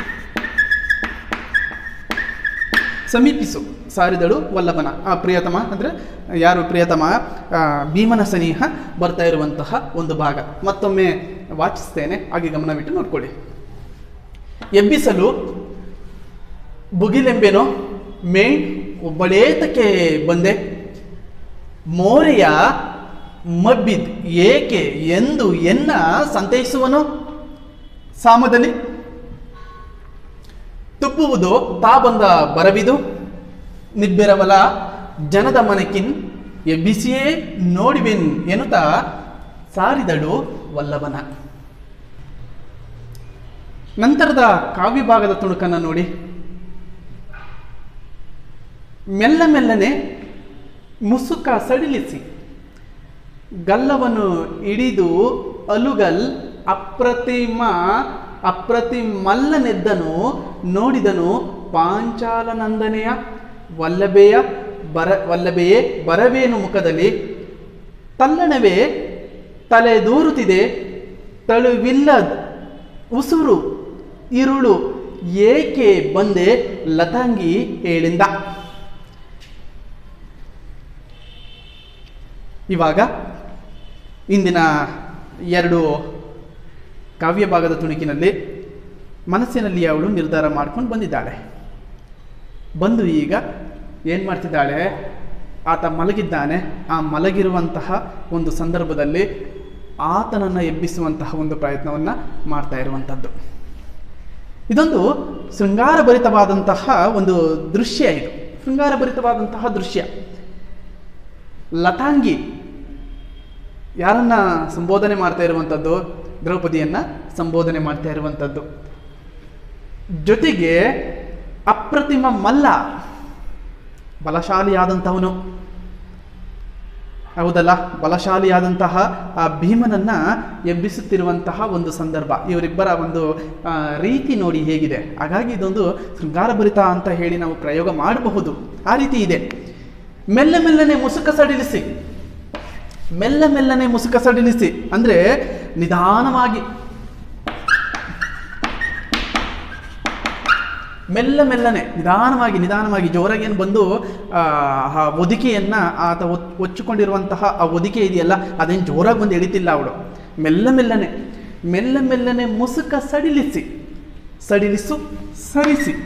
ಸಮೀಪಿಸು ಸಾರಿದಳು ವಲ್ಲಭನ ಆ ಪ್ರಿಯತಮ ಅಂದರೆ ಯಾರು ಪ್ರಿಯತಮ ಆ, ಭೀಮನ ಸನಿಹ ಬರ್ತಾ ಇರುವಂತಹ ಒಂದು ಭಾಗ ಮತ್ತೊಮ್ಮೆ ವಾಚಿಸ್ತೇನೆ ಹಾಗೆ ಗಮನವಿಟ್ಟು ನೋಡ್ಕೊಳ್ಳಿ ಎಬ್ಬಿಸಲು ಬುಗಿಲೆಂಬೆನೋ ಮೇಣ್ ಒಬ್ಬಳೇತಕ್ಕೆ ಬಂದೆ ಮೋರೆಯ ಮಬ್ಬಿದ್ ಏಕೆ ಎಂದು ಎನ್ನ ಸಂತೈಸುವನು ಸಾಮದಲ್ಲಿ ತುಪ್ಪುವುದು ತಾ ಬಂದ ಬರವಿದು ನಿಬ್ಬೆರವಲ ಜನದ ಮನಕಿನ್ ಎಬ್ಬಿಸಿಯೇ ನೋಡುವೆನ್ ಎನ್ನುತ್ತಾ ಸಾರಿದಳು ವಲ್ಲಭನ ನಂತರದ ಕಾವ್ಯಭಾಗದ ತುಣುಕನ್ನು ನೋಡಿ ಮೆಲ್ಲ ಮೆಲ್ಲನೆ ಮುಸುಕ ಸಡಿಲಿಸಿ ಗಲ್ಲವನ್ನು ಹಿಡಿದು ಅಲುಗಲ್ ಅಪ್ರತಿಮ ಅಪ್ರತಿಮಲ್ಲನೆದ್ದನು ನೋಡಿದನು ಪಾಂಚಾಲನಂದನೆಯ ವಲ್ಲಭೆಯ ಬರ ವಲ್ಲಭೆಯೇ ಬರವೇನು ಮುಖದಲ್ಲಿ ತಲ್ಲಣವೇ ತಲೆ ದೂರುತ್ತಿದೆ ತಳುವಿಲ್ಲ ಉಸುರು ಇರುಳು ಏಕೆ ಬಂದೆ ಲತಾಂಗಿ ಹೇಳಿಂದ ಇವಾಗ ಇಂದಿನ ಎರಡು ಕಾವ್ಯ ಭಾಗದ ತುಣುಕಿನಲ್ಲಿ ಮನಸ್ಸಿನಲ್ಲಿ ಅವಳು ನಿರ್ಧಾರ ಮಾಡ್ಕೊಂಡು ಬಂದಿದ್ದಾಳೆ ಬಂದು ಈಗ ಏನು ಮಾಡ್ತಿದ್ದಾಳೆ ಆತ ಮಲಗಿದ್ದಾನೆ ಆ ಮಲಗಿರುವಂತಹ ಒಂದು ಸಂದರ್ಭದಲ್ಲಿ ಆತನನ್ನು ಎಬ್ಬಿಸುವಂತಹ ಒಂದು ಪ್ರಯತ್ನವನ್ನು ಮಾಡ್ತಾ ಇರುವಂಥದ್ದು ಇದೊಂದು ಶೃಂಗಾರಭರಿತವಾದಂತಹ ಒಂದು ದೃಶ್ಯ ಇದು ಶೃಂಗಾರಭರಿತವಾದಂತಹ ದೃಶ್ಯ ಲತಾಂಗಿ ಯಾರನ್ನ ಸಂಬೋಧನೆ ಮಾಡ್ತಾ ಇರುವಂಥದ್ದು ದ್ರೌಪದಿಯನ್ನ ಸಂಬೋಧನೆ ಮಾಡ್ತಾ ಇರುವಂಥದ್ದು ಜೊತೆಗೆ ಅಪ್ರತಿಮ ಮಲ್ಲ ಬಲಶಾಲಿಯಾದಂಥವನು ಹೌದಲ್ಲ ಬಲಶಾಲಿಯಾದಂತಹ ಆ ಭೀಮನನ್ನ ಎಬ್ಬಿಸುತ್ತಿರುವಂತಹ ಒಂದು ಸಂದರ್ಭ ಇವರಿಬ್ಬರ ಒಂದು ಆ, ರೀತಿ ನೋಡಿ ಹೇಗಿದೆ ಹಾಗಾಗಿ ಇದೊಂದು ಶೃಂಗಾರಭರಿತ ಅಂತ ಹೇಳಿ ನಾವು ಪ್ರಯೋಗ ಮಾಡಬಹುದು ಆ ರೀತಿ ಇದೆ ಮೆಲ್ಲ ಮೆಲ್ಲನೆ ಮುಸುಕ ಸಡಿಲಿಸಿ ಮೆಲ್ಲ ಮೆಲ್ಲನೆ ಮುಸುಕ ಸಡಿಲಿಸಿ ಅಂದ್ರೆ ನಿಧಾನವಾಗಿ ಮೆಲ್ಲ ಮೆಲ್ಲನೆ ನಿಧಾನವಾಗಿ ನಿಧಾನವಾಗಿ ಜೋರಾಗಿ ಏನು ಬಂದು ಆ ಆ ಹೊದಿಕೆಯನ್ನ ಆತ ಒತ್- ಒಚ್ಚಿಕೊಂಡಿರುವಂತಹ ಆ ಹೊದಿಕೆ ಇದೆಯಲ್ಲ ಅದೇನು ಜೋರಾಗಿ ಬಂದು ಎಳಿತಿಲ್ಲ ಅವಳು ಮೆಲ್ಲ ಮೆಲ್ಲನೆ ಮೆಲ್ಲ ಮೆಲ್ಲನೆ ಮುಸುಕ ಸಡಿಲಿಸಿ ಸಡಿಲಿಸು ಸರಿಸಿ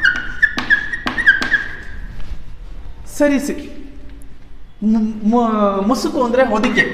ಸರಿಸಿ ಮು- ಮು- ಮುಸುಕು ಅಂದರೆ ಹೊದಿಕೆ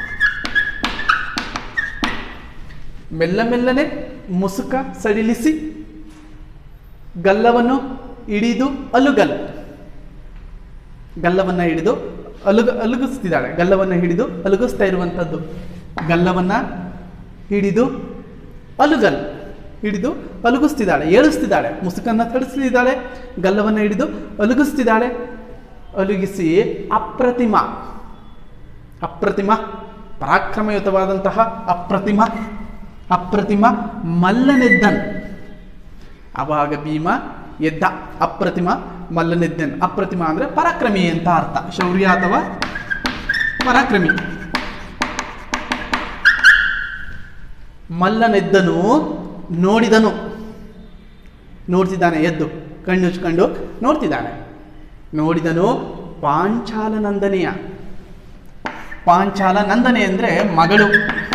ಮೆಲ್ಲ ಮೆಲ್ಲನೆ ಮುಸುಕ ಸಡಿಲಿಸಿ ಗಲ್ಲವನ್ನು ಹಿಡಿದು ಅಲುಗಲ್ ಗಲ್ಲವನ್ನ ಹಿಡಿದು ಅಲುಗ ಅಲುಗಿಸ್ತಿದ್ದಾಳೆ ಗಲ್ಲವನ್ನ ಹಿಡಿದು ಅಲುಗಿಸ್ತಾ ಇರುವಂಥದ್ದು ಗಲ್ಲವನ್ನ ಹಿಡಿದು ಅಲುಗಲ್ ಹಿಡಿದು ಅಲುಗಿಸ್ತಿದ್ದಾಳೆ ಏಳಿಸ್ತಿದ್ದಾಳೆ ಮುಸುಕನ್ನ ತಡಿಸ್ತಿದ್ದಾಳೆ ಗಲ್ಲವನ್ನ ಹಿಡಿದು ಅಲುಗಿಸ್ತಿದ್ದಾಳೆ ಅಲುಗಿಸಿ ಅಪ್ರತಿಮ ಅಪ್ರತಿಮ ಪರಾಕ್ರಮಯುತವಾದಂತಹ ಅಪ್ರತಿಮ ಅಪ್ರತಿಮ ಮಲ್ಲನೆದ್ದನ್ ಅವಾಗ ಭೀಮ ಎದ್ದ ಅಪ್ರತಿಮ ಮಲ್ಲನೆದ್ದನ್ ಅಪ್ರತಿಮ ಅಂದ್ರೆ ಪರಾಕ್ರಮಿ ಅಂತ ಅರ್ಥ ಶೌರ್ಯ ಅಥವಾ ಪರಾಕ್ರಮಿ ಮಲ್ಲನೆದ್ದನು ನೋಡಿದನು ನೋಡ್ತಿದ್ದಾನೆ ಎದ್ದು ಕಣ್ಣು ಮುಚ್ಕೊಂಡು ನೋಡ್ತಿದ್ದಾನೆ ನೋಡಿದನು ಪಾಂಚಾಲ ನಂದನೆಯ ಪಾಂಚಾಲ ನಂದನೆ ಅಂದ್ರೆ ಮಗಳು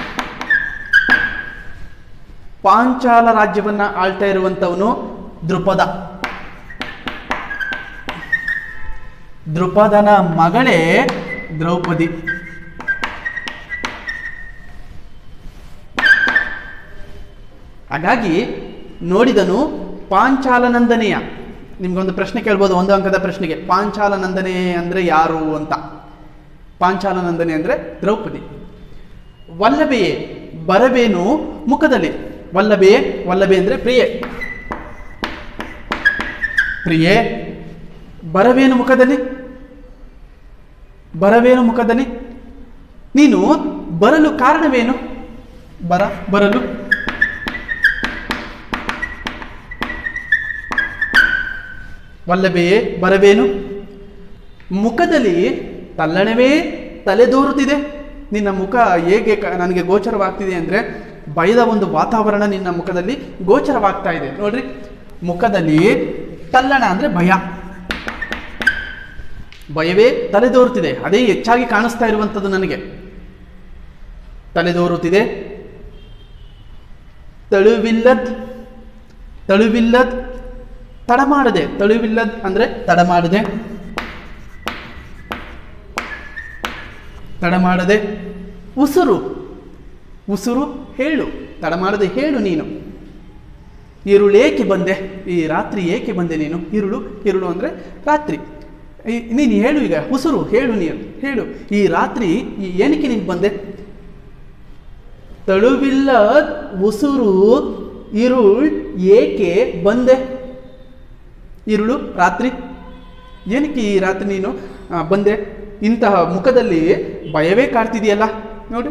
ಪಾಂಚಾಲ ರಾಜ್ಯವನ್ನ ಆಳ್ತಾ ಇರುವಂತವನು ದೃಪದ ದೃಪದನ ಮಗಳೇ ದ್ರೌಪದಿ ಹಾಗಾಗಿ ನೋಡಿದನು ಪಾಂಚಾಲ ನಂದನೆಯ ನಿಮ್ಗೊಂದು ಪ್ರಶ್ನೆ ಕೇಳ್ಬೋದು ಒಂದು ಅಂಕದ ಪ್ರಶ್ನೆಗೆ ಪಾಂಚಾಲ ನಂದನೆ ಅಂದ್ರೆ ಯಾರು ಅಂತ ಪಾಂಚಾಲ ನಂದನೆ ಅಂದ್ರೆ ದ್ರೌಪದಿ ವಲ್ಲಭೆಯೇ ಬರಬೇನು ಮುಖದಲ್ಲಿ ವಲ್ಲಭೆಯೇ ವಲ್ಲಭೆ ಅಂದ್ರೆ ಪ್ರಿಯೆ ಪ್ರಿಯೆ ಬರವೇನು ಮುಖದಲ್ಲಿ ಬರವೇನು ಮುಖದಲ್ಲಿ ನೀನು ಬರಲು ಕಾರಣವೇನು ಬರ ಬರಲು ವಲ್ಲಭೆಯೇ ಬರವೇನು ಮುಖದಲ್ಲಿ ತಲ್ಲಣವೇ ತಲೆದೋರುತ್ತಿದೆ ನಿನ್ನ ಮುಖ ಹೇಗೆ ಕ- ನನಗೆ ಗೋಚರವಾಗ್ತಿದೆ ಅಂದರೆ ಭಯದ ಒಂದು ವಾತಾವರಣ ನಿನ್ನ ಮುಖದಲ್ಲಿ ಗೋಚರವಾಗ್ತಾ ಇದೆ ನೋಡ್ರಿ ಮುಖದಲ್ಲಿ ತಲ್ಲಣ ಅಂದರೆ ಭಯ ಭಯವೇ ತಲೆದೋರುತ್ತಿದೆ ಅದೇ ಹೆಚ್ಚಾಗಿ ಕಾಣಿಸ್ತಾ ಇರುವಂಥದ್ದು ನನಗೆ ತಲೆದೋರುತ್ತಿದೆ ತಳುವಿಲ್ಲದ್ ತಳುವಿಲ್ಲದ್ ತಡ ಮಾಡದೆ ತಳುವಿಲ್ಲದ್ ಅಂದ್ರೆ ತಡ ಮಾಡದೆ ತಡ ಮಾಡದೆ ಉಸುರು ಉಸುರು ಹೇಳು ತಡ ಮಾಡದೆ ಹೇಳು ನೀನು ಇರುಳೇಕೆ ಬಂದೆ ಈ ರಾತ್ರಿ ಏಕೆ ಬಂದೆ ನೀನು ಇರುಳು ಇರುಳು ಅಂದರೆ ರಾತ್ರಿ ಈ- ನೀನು ಹೇಳು ಈಗ ಉಸುರು ಹೇಳು ನೀನು ಹೇಳು ಈ ರಾತ್ರಿ ಈ ಏನಕ್ಕೆ ನೀನು ಬಂದೆ ತಳುವಿಲ್ಲ ಉಸುರು ಇರುಳ್ ಏಕೆ ಬಂದೆ ಇರುಳು ರಾತ್ರಿ ಏನಕ್ಕೆ ಈ ರಾತ್ರಿ ನೀನು ಆ, ಬಂದೆ ಇಂತಹ ಮುಖದಲ್ಲಿ ಭಯವೇ ಕಾಡ್ತಿದೆಯಲ್ಲ ನೋಡಿ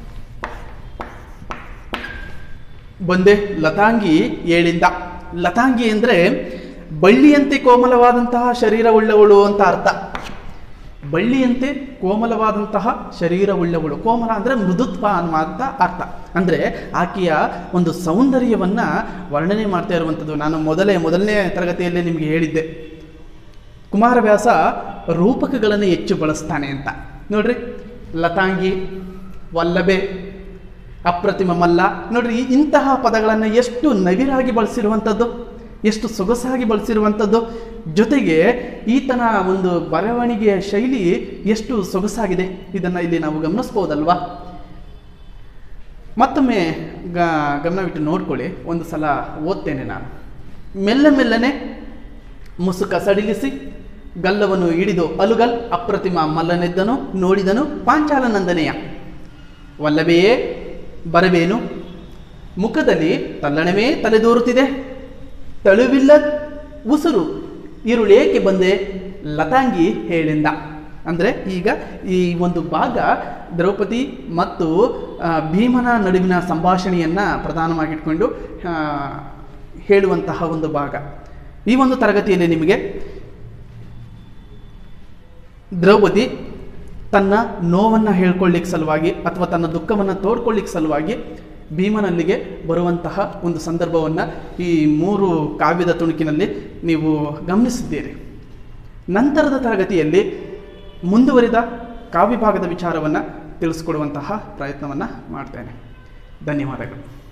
ಬಂದೆ ಲತಾಂಗಿ ಏಳಿಂದ ಲತಾಂಗಿ ಅಂದರೆ ಬಳ್ಳಿಯಂತೆ ಕೋಮಲವಾದಂತಹ ಶರೀರವುಳ್ಳವಳು ಅಂತ ಅರ್ಥ ಬಳ್ಳಿಯಂತೆ ಕೋಮಲವಾದಂತಹ ಶರೀರವುಳ್ಳವಳು ಕೋಮಲ ಅಂದರೆ ಮೃದುತ್ವ ಅನ್ನುವಂಥ ಅರ್ಥ ಅಂದರೆ ಆಕೆಯ ಒಂದು ಸೌಂದರ್ಯವನ್ನ ವರ್ಣನೆ ಮಾಡ್ತಾ ಇರುವಂಥದ್ದು ನಾನು ಮೊದಲೇ ಮೊದಲನೇ ತರಗತಿಯಲ್ಲೇ ನಿಮಗೆ ಹೇಳಿದ್ದೆ ಕುಮಾರವ್ಯಾಸ ರೂಪಕಗಳನ್ನು ಹೆಚ್ಚು ಬಳಸ್ತಾನೆ ಅಂತ ನೋಡ್ರಿ ಲತಾಂಗಿ ವಲ್ಲಭೆ ಅಪ್ರತಿಮ ಮಲ್ಲ ನೋಡ್ರಿ ಈ- ಇಂತಹ ಪದಗಳನ್ನು ಎಷ್ಟು ನವಿರಾಗಿ ಬಳಸಿರುವಂಥದ್ದು ಎಷ್ಟು ಸೊಗಸಾಗಿ ಬಳಸಿರುವಂಥದ್ದು ಜೊತೆಗೆ ಈತನ ಒಂದು ಬರವಣಿಗೆಯ ಶೈಲಿ ಎಷ್ಟು ಸೊಗಸಾಗಿದೆ ಇದನ್ನು ಇಲ್ಲಿ ನಾವು ಗಮನಿಸ್ಬೋದಲ್ವಾ ಮತ್ತೊಮ್ಮೆ ಗ ಗಮನವಿಟ್ಟು ನೋಡ್ಕೊಳ್ಳಿ ಒಂದು ಸಲ ಓದ್ತೇನೆ ನಾನು ಮೆಲ್ಲ ಮೆಲ್ಲನೆ ಮುಸುಕ ಸಡಿಲಿಸಿ ಗಲ್ಲವನ್ನು ಹಿಡಿದು ಅಲುಗಲ್ ಅಪ್ರತಿಮ ಮಲ್ಲನೆದ್ದನು ನೋಡಿದನು ಪಾಂಚಾಲನಂದನೆಯ ವಲ್ಲಭೆಯೇ ಬರಬೇನು ಮುಖದಲ್ಲಿ ತಲ್ಲಣವೇ ತಲೆದೋರುತ್ತಿದೆ ತಳುವಿಲ್ಲ ಉಸುರು ಇರುಳೇಕೆ ಬಂದೆ ಲತಾಂಗಿ ಹೇಳಿಂದ ಅಂದರೆ ಈಗ ಈ ಒಂದು ಭಾಗ ದ್ರೌಪದಿ ಮತ್ತು ಆ, ಭೀಮನ ನಡುವಿನ ಸಂಭಾಷಣೆಯನ್ನು ಪ್ರಧಾನವಾಗಿಟ್ಕೊಂಡು ಆ, ಹೇಳುವಂತಹ ಒಂದು ಭಾಗ ಈ ಒಂದು ತರಗತಿಯಲ್ಲಿ ನಿಮಗೆ ದ್ರೌಪದಿ ತನ್ನ ನೋವನ್ನು ಹೇಳ್ಕೊಳ್ಳಿಕ್ಕೆ ಸಲುವಾಗಿ ಅಥವಾ ತನ್ನ ದುಃಖವನ್ನು ತೋಡ್ಕೊಳ್ಳಿಕ್ಕೆ ಸಲುವಾಗಿ ಭೀಮನಲ್ಲಿಗೆ ಬರುವಂತಹ ಒಂದು ಸಂದರ್ಭವನ್ನು ಈ ಮೂರು ಕಾವ್ಯದ ತುಣುಕಿನಲ್ಲಿ ನೀವು ಗಮನಿಸಿದ್ದೀರಿ ನಂತರದ ತರಗತಿಯಲ್ಲಿ ಮುಂದುವರಿದ ಕಾವ್ಯ ಭಾಗದ ವಿಚಾರವನ್ನು ತಿಳಿಸ್ಕೊಡುವಂತಹ ಪ್ರಯತ್ನವನ್ನು ಮಾಡ್ತೇನೆ ಧನ್ಯವಾದಗಳು